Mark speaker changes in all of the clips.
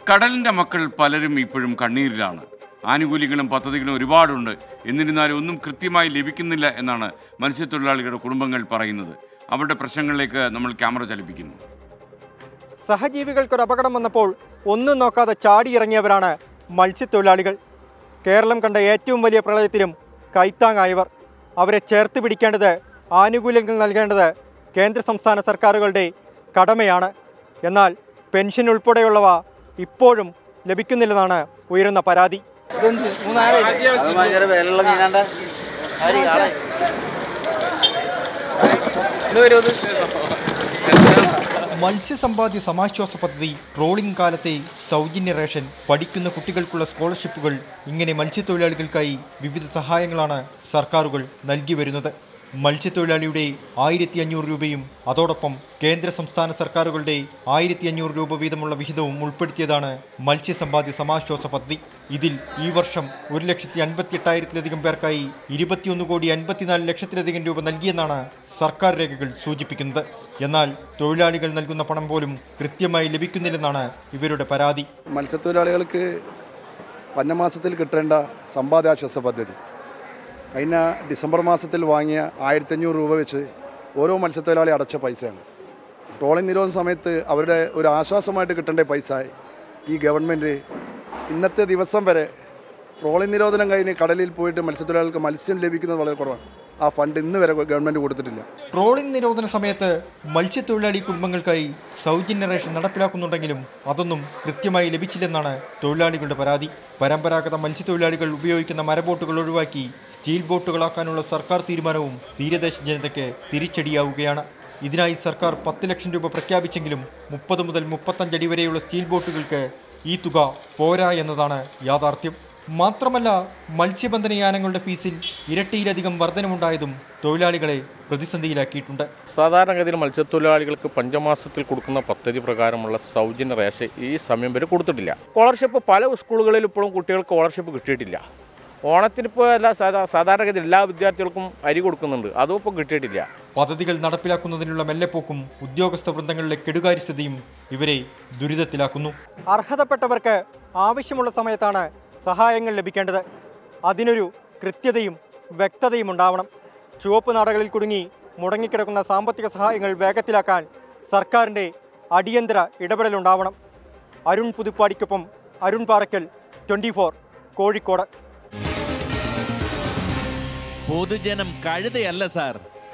Speaker 1: കടലിന്റെ മക്കൾ പലരും ഇപ്പോഴും കണ്ണീരിലാണ് ആനുകൂല്യങ്ങളും പദ്ധതികളും ഒരുപാടുണ്ട് എന്നിരുന്നാലും ഒന്നും കൃത്യമായി ലഭിക്കുന്നില്ല എന്നാണ് മത്സ്യത്തൊഴിലാളികളുടെ കുടുംബങ്ങൾ പറയുന്നത് അവരുടെ പ്രശ്നങ്ങളിലേക്ക് നമ്മൾ ക്യാമറ ചലിപ്പിക്കുന്നു
Speaker 2: സഹജീവികൾക്കൊരു അപകടം വന്നപ്പോൾ ഒന്നും നോക്കാതെ ചാടിയിറങ്ങിയവരാണ് മത്സ്യത്തൊഴിലാളികൾ കേരളം കണ്ട ഏറ്റവും വലിയ പ്രളയത്തിലും കൈത്താങ്ങായവർ അവരെ ചേർത്ത് പിടിക്കേണ്ടത് ആനുകൂല്യങ്ങൾ നൽകേണ്ടത് കേന്ദ്ര സംസ്ഥാന സർക്കാരുകളുടെ കടമയാണ് എന്നാൽ പെൻഷൻ ഉൾപ്പെടെയുള്ളവ ഇപ്പോഴും ലഭിക്കുന്നില്ലെന്നാണ് ഉയരുന്ന പരാതി
Speaker 3: അത് ഭയങ്കര വിലയുള്ള മീനാണ്ട ആര് കാണാൻ
Speaker 2: മത്സ്യസമ്പാദ്യ സമാശ്വാസ പദ്ധതി ട്രോളിംഗ് കാലത്തെ സൗജന്യ റേഷൻ പഠിക്കുന്ന കുട്ടികൾക്കുള്ള സ്കോളർഷിപ്പുകൾ ഇങ്ങനെ മത്സ്യത്തൊഴിലാളികൾക്കായി വിവിധ സഹായങ്ങളാണ് സർക്കാരുകൾ നൽകി വരുന്നത് മത്സ്യത്തൊഴിലാളിയുടെ ആയിരത്തി അഞ്ഞൂറ് രൂപയും അതോടൊപ്പം കേന്ദ്ര സംസ്ഥാന സർക്കാരുകളുടെ ആയിരത്തി അഞ്ഞൂറ് രൂപ വീതമുള്ള വിഹിതവും ഉൾപ്പെടുത്തിയതാണ് മത്സ്യസമ്പാദ്യ സമാശ്വാസ പദ്ധതി ഇതിൽ ഈ വർഷം ഒരു ലക്ഷത്തി അൻപത്തി എട്ടായിരത്തിലധികം പേർക്കായി ഇരുപത്തിയൊന്ന് കോടി അൻപത്തിനാല് ലക്ഷത്തിലധികം രൂപ നൽകിയെന്നാണ് സർക്കാർ രേഖകൾ സൂചിപ്പിക്കുന്നത് എന്നാൽ തൊഴിലാളികൾ നൽകുന്ന പണം പോലും കൃത്യമായി ലഭിക്കുന്നില്ലെന്നാണ് ഇവരുടെ പരാതി
Speaker 4: മത്സ്യത്തൊഴിലാളികൾക്ക് പന്നമാസത്തിൽ കിട്ടേണ്ട സമ്പാദ്യാശ്വാസ പദ്ധതി കഴിഞ്ഞ ഡിസംബർ മാസത്തിൽ വാങ്ങിയ ആയിരത്തഞ്ഞൂറ് രൂപ വെച്ച് ഓരോ മത്സ്യത്തൊഴിലാളി അടച്ച പൈസയാണ് ട്രോളിംഗ് നിരോധന സമയത്ത് അവരുടെ ഒരു ആശ്വാസമായിട്ട് കിട്ടേണ്ട പൈസ ഈ ഗവൺമെൻറ് ഇന്നത്തെ ദിവസം വരെ ട്രോളിംഗ് നിരോധനം കഴിഞ്ഞ് കടലിൽ പോയിട്ട് മത്സ്യത്തൊഴിലാളികൾക്ക് മത്സ്യം ലഭിക്കുന്നത് വളരെ കുറവാണ് ആ ഫണ്ട് ഇന്ന് വരെ ഗവൺമെൻറ് കൊടുത്തിട്ടില്ല
Speaker 2: ട്രോളിംഗ് നിരോധന സമയത്ത് മത്സ്യത്തൊഴിലാളി കുടുംബങ്ങൾക്കായി സൗജന്യ റേഷൻ നടപ്പിലാക്കുന്നുണ്ടെങ്കിലും അതൊന്നും കൃത്യമായി ലഭിച്ചില്ലെന്നാണ് തൊഴിലാളികളുടെ പരാതി പരമ്പരാഗത മത്സ്യത്തൊഴിലാളികൾ ഉപയോഗിക്കുന്ന മരബോട്ടുകൾ ഒഴിവാക്കി സ്റ്റീൽ ബോട്ടുകളാക്കാനുള്ള സർക്കാർ തീരുമാനവും തീരദേശ ജനതയ്ക്ക് തിരിച്ചടിയാവുകയാണ് ഇതിനായി സർക്കാർ പത്ത് ലക്ഷം രൂപ പ്രഖ്യാപിച്ചെങ്കിലും മുപ്പത് മുതൽ മുപ്പത്തഞ്ചടി വരെയുള്ള സ്റ്റീൽ ബോട്ടുകൾക്ക് ഈ തുക പോരാ എന്നതാണ് യാഥാർത്ഥ്യം മാത്രമല്ല മത്സ്യബന്ധന യാനങ്ങളുടെ ഫീസിൽ ഇരട്ടിയിലധികം വർധനമുണ്ടായതും തൊഴിലാളികളെ പ്രതിസന്ധിയിലാക്കിയിട്ടുണ്ട്
Speaker 5: സാധാരണഗതിയിൽ മത്സ്യത്തൊഴിലാളികൾക്ക് പഞ്ചമാസത്തിൽ കൊടുക്കുന്ന പദ്ധതി പ്രകാരമുള്ള സൗജന്യ റേഷൻ ഈ സമയം വരെ കൊടുത്തിട്ടില്ല സ്കോളർഷിപ്പ് പല സ്കൂളുകളിൽ ഇപ്പോഴും കുട്ടികൾക്ക് സ്കോളർഷിപ്പ് കിട്ടിയിട്ടില്ല ഓണത്തിനിപ്പോൾ എല്ലാ സാധാ സാധാരണഗതിയിൽ എല്ലാ വിദ്യാർത്ഥികൾക്കും അരി കൊടുക്കുന്നുണ്ട് അതും ഇപ്പോൾ കിട്ടിയിട്ടില്ല
Speaker 2: പദ്ധതികൾ നടപ്പിലാക്കുന്നതിനുള്ള മെല്ലെപ്പോക്കും ഉദ്യോഗസ്ഥ വൃന്ദങ്ങളിലെ കെടുകാര്യസ്ഥതയും ഇവരെ ദുരിതത്തിലാക്കുന്നു അർഹതപ്പെട്ടവർക്ക് ആവശ്യമുള്ള സമയത്താണ് സഹായങ്ങൾ ലഭിക്കേണ്ടത് അതിനൊരു കൃത്യതയും വ്യക്തതയും ഉണ്ടാവണം ചുവപ്പ് നാടകളിൽ കുടുങ്ങി മുടങ്ങിക്കിടക്കുന്ന സാമ്പത്തിക സഹായങ്ങൾ വേഗത്തിലാക്കാൻ സർക്കാരിൻ്റെ അടിയന്തര ഇടപെടലുണ്ടാവണം അരുൺ പുതുപ്പാടിക്കൊപ്പം അരുൺ പാറയ്ക്കൽ ട്വൻറ്റി കോഴിക്കോട്
Speaker 6: പൊതുജനം കഴുതയല്ല സാർ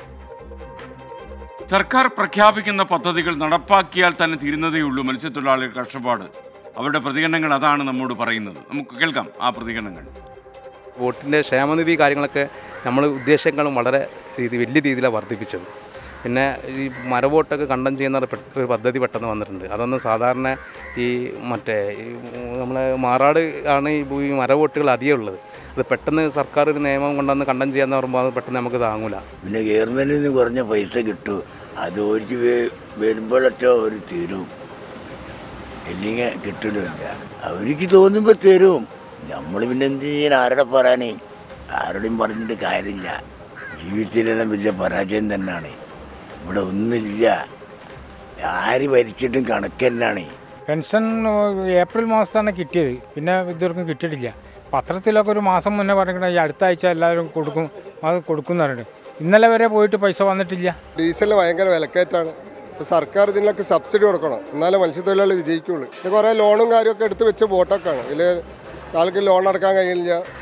Speaker 1: സർക്കാർ പ്രഖ്യാപിക്കുന്ന പദ്ധതികൾ നടപ്പാക്കിയാൽ തന്നെ തീരുന്നതേയുള്ളൂ മത്സ്യത്തൊഴിലാളികളുടെ കഷ്ടപ്പാട് അവരുടെ പ്രതികരണങ്ങൾ അതാണ് നമ്മോട് പറയുന്നത് നമുക്ക് കേൾക്കാം ആ പ്രതികരണങ്ങൾ
Speaker 7: വോട്ടിൻ്റെ ക്ഷേമനിധി കാര്യങ്ങളൊക്കെ നമ്മൾ ഉദ്ദേശങ്ങളും വളരെ രീതി വലിയ രീതിയിലാണ് വർദ്ധിപ്പിച്ചത് പിന്നെ ഈ മരവോട്ടൊക്കെ കണ്ടം ചെയ്യുന്ന ഒരു പെ- ഒരു പദ്ധതി പെട്ടെന്ന് വന്നിട്ടുണ്ട് അതൊന്നും സാധാരണ ഈ മറ്റേ ഈ നമ്മളെ മാറാട് ആണ് ഈ ഭൂ- ഈ മരവോട്ടുകൾ അധികം ഉള്ളത് അത് പെട്ടെന്ന് സർക്കാർ ഒരു നിയമം കൊണ്ടുവന്ന് കണ്ടം ചെയ്യാന്ന് പറയുമ്പോൾ അത് പെട്ടെന്ന് നമുക്ക് താങ്ങൂല
Speaker 8: പിന്നെ ഗവൺമെൻറ്റിൽ നിന്ന് കുറഞ്ഞ പൈസ കിട്ടും അത് ഒരു വരുമ്പോഴൊക്കെ ഒരു തരും ഇല്ലെങ്കിൽ കിട്ടലുമില്ല അവർക്ക് തോന്നുമ്പോൾ തരും നമ്മൾ പിന്നെ എന്ത് ചെയ്യാൻ ആരുടെ പറയാനേ ആരോടും പറഞ്ഞിട്ട് കാര്യമില്ല ജീവിതത്തിലെല്ലാം വലിയ പരാജയം തന്നെയാണ് ഇവിടെ ഒന്നുമില്ല ആര് ഭരിച്ചിട്ടും കണക്ക് തന്നെയാണ്
Speaker 9: പെൻഷൻ ഏപ്രിൽ മാസത്താണ് കിട്ടിയത് പിന്നെ ഇതുവരെക്കും കിട്ടിയിട്ടില്ല പത്രത്തിലൊക്കെ ഒരു മാസം മുന്നേ പറഞ്ഞിട്ട് ഈ അടുത്ത ആഴ്ച എല്ലാവരും കൊടുക്കും അത് കൊടുക്കും പറഞ്ഞിട്ട് ഇന്നലെ വരെ പോയിട്ട് പൈസ വന്നിട്ടില്ല
Speaker 10: ഡീസലിന് ഭയങ്കര വിലക്കയറ്റാണ് ഇപ്പോൾ സർക്കാർ ഇതിനൊക്കെ സബ്സിഡി കൊടുക്കണം എന്നാലേ മത്സ്യത്തൊഴിലാളി വിജയിക്കുള്ളൂ ഇത് കുറേ ലോണും കാര്യമൊക്കെ എടുത്ത് വെച്ച ബോട്ടൊക്കെയാണ് ഇതിൽ ആൾക്ക് ലോൺ അടക്കാൻ കഴിയില്ല